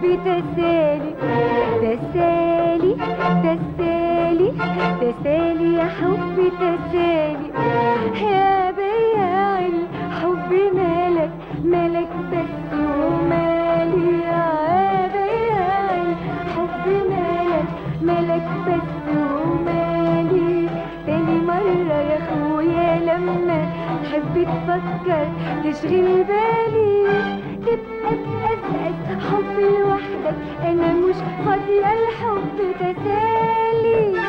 تسالي تسالي تسالي تسالي يا حبي تسالي يا بياع الحب مالك مالك بس ومالي يا بياع الحب مالك مالك بس ومالي تاني مرة يا اخويا لما تحب تفكر تشغل بالي تبقى تأسأس حب لوحدك انا مش فاضية الحب تسالي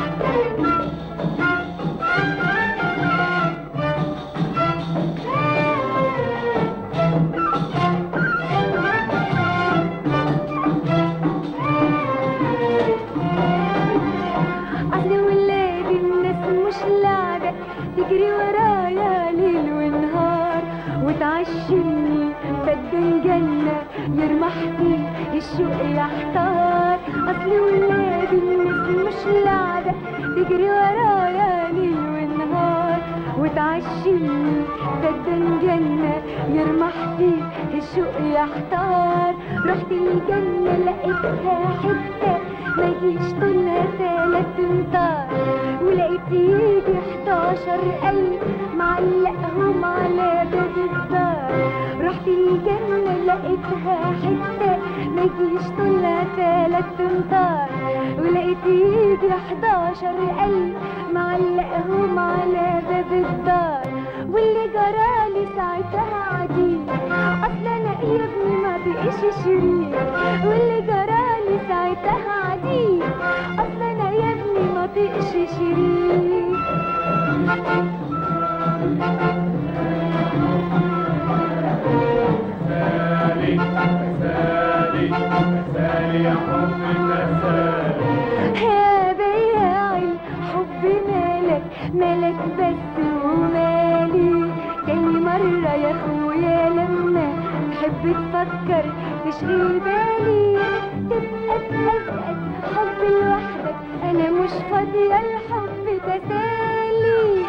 أصل ولاد الناس مش لعبة تجري ورايا ليل ونهار وتعشمني فدان جنة يرمح فيه الشوق يحتار أصل ولاد الناس مش لعبة تجري ورايا ليل ونهار وتعشمني فدان جنة يرمح فيه الشوق يحتار رحت الجنة لقيتها حتة ما يجيش طولها تلات امتار ولقيت يجي حداشر قلب معلقهم على باب الدار رحت الجنة لقيتها حتة ما يجيش طولها تلات امتار ولقيت يجي حداشر قلب معلقهم على باب الدار واللي جرالي ساعتها عديد اصل انا يا ابني ما بقيش شريك واللي جرالي ساعتها عديد اصل انا يا ابني ما بقيش شريك تسالي تسالي تسالي يا حب تسالي يا بياع الحب مالك مالك بس ومالي تاني مرة يا اخويا لما تحب تفكر تشغل بالي تبقى تأزأز حب لوحدك انا مش فاضية الحب تسالي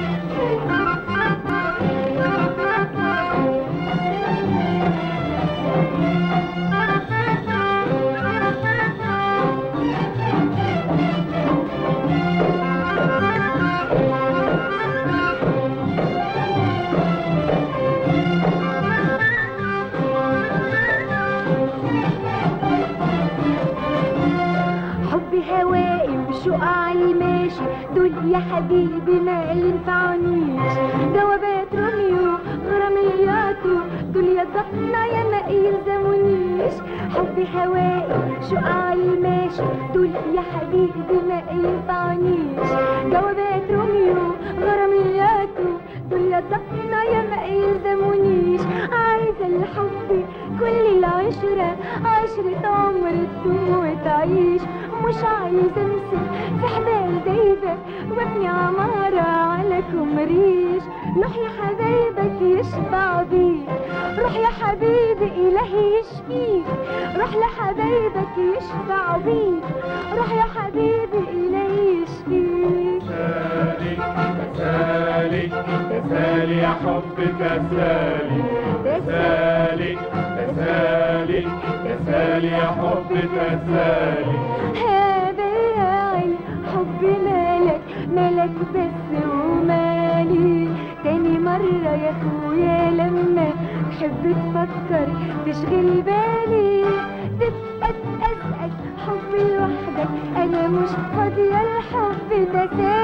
حب هوائي وشقع الماشي دول يا حبيبي ما ينفعنيش جوابات روميو غرامياته دول يا ضحنا يا ما يلزمونيش حب هوائي شقع الماشي دول يا حبيبي ما ينفعنيش جوابات روميو غرامياته دول يا ضحنا يا ما يلزمونيش عايزة الحب كل العشرة عشرة عمر تدوم وتعيش مش عايزة امسك في حبال دايبة وابني عمارة على كومريش روح يا حبايبك يشبع بيك روح يا حبيبي إلهي يشفيك روح لحبايبك يشبع بيك روح يا حبيبي إلهي يشفيك تسالي تسالي تسالي يا حب تسالي تسالي تسالي تسالي يا حب تسالي هذا يا حب مالك مالك بس ومالي تاني مرة يا اخويا لما تحب تفكر تشغل بالي تبقى تأسأس حب لوحدك انا مش فاضية الحب تسالي